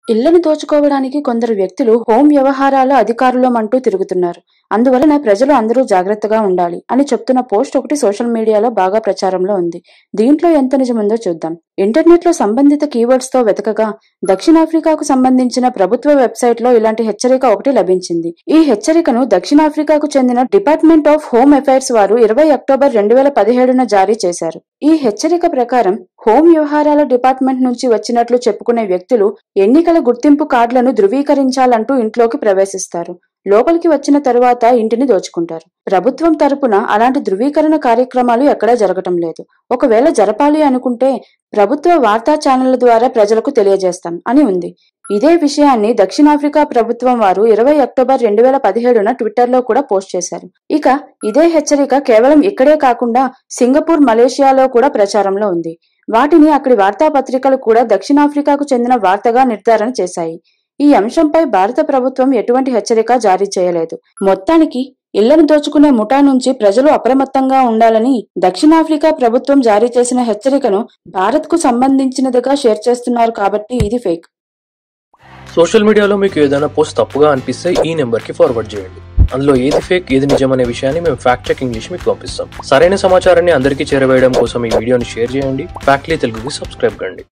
ఇళ్లను దోచుకోవడానికి కొందరు వ్యక్తులు హోం వ్యవహారాల అధికారులమంటూ తిరుగుతున్నారు అందువలన ప్రజలు అందరూ జాగ్రత్తగా ఉండాలి అని చెప్తున్న పోస్ట్ ఒకటి సోషల్ మీడియాలో బాగా ప్రచారంలో ఉంది దీంట్లో ఎంత నిజముందో చూద్దాం ఇంటర్నెట్ లో సంబంధిత కీవర్డ్స్ తో వెతకగా దక్షిణాఫ్రికాకు సంబంధించిన ప్రభుత్వ వెబ్సైట్ లో ఇలాంటి హెచ్చరిక ఒకటి లభించింది ఈ హెచ్చరికను దక్షిణాఫ్రికాకు చెందిన డిపార్ట్మెంట్ ఆఫ్ హోమ్ అఫైర్స్ వారు ఇరవై అక్టోబర్ రెండు వేల పదిహేడున జారీ చేశారు ఈ హెచ్చరిక ప్రకారం హోం వ్యవహారాల డిపార్ట్మెంట్ నుంచి వచ్చినట్లు చెప్పుకునే వ్యక్తులు ఎన్నికల గుర్తింపు కార్డులను ధృవీకరించాలంటూ ఇంట్లోకి ప్రవేశిస్తారు లోపలికి వచ్చిన తరువాత ఇంటిని దోచుకుంటారు ప్రభుత్వం తరపున అలాంటి ధృవీకరణ కార్యక్రమాలు ఎక్కడా జరగటం లేదు ఒకవేళ జరపాలి అనుకుంటే ప్రభుత్వ వార్తా ఛానళ్ల ద్వారా ప్రజలకు తెలియజేస్తాం అని ఉంది ఇదే విషయాన్ని దక్షిణాఫ్రికా ప్రభుత్వం వారు ఇరవై అక్టోబర్ రెండు వేల పదిహేడున ట్విట్టర్లో కూడా పోస్ట్ చేశారు ఇక ఇదే హెచ్చరిక కేవలం ఇక్కడే కాకుండా సింగపూర్ మలేషియాలో కూడా ప్రచారంలో ఉంది వాటిని అక్కడి వార్తాపత్రికలు కూడా దక్షిణాఫ్రికాకు చెందిన వార్తగా నిర్ధారణ చేశాయి ఈ అంశంపై భారత ప్రభుత్వం ఎటువంటి హెచ్చరిక జారీ చేయలేదు మొత్తానికి ఇళ్లను దోచుకునే ముఠా నుంచి ప్రజలు అప్రమత్తంగా ఉండాలని దక్షిణాఫ్రికా ప్రభుత్వం జారీ చేసిన హెచ్చరికను భారత్ కు సంబంధించినదిగా షేర్ చేస్తున్నారు కాబట్టి ఇది ఫేక్ సోషల్ మీడియాలో మీకు ఏదైనా పోస్ట్ తప్పుగా అనిపిస్తే ఈ నెంబర్కి ఫార్వర్డ్ చేయండి అందులో ఏది ఫేక్ ఏది నిజం అనే విషయాన్ని మేము ఫ్యాక్ట్ చెక్ ఇంగ్లీష్ మీకు పంపిస్తాం సరైన సమాచారాన్ని అందరికీ చేరవేయడం కోసం ఈ వీడియోని షేర్ చేయండి ఫ్యాక్ట్లీ తెలుగుకి సబ్స్క్రైబ్ కండి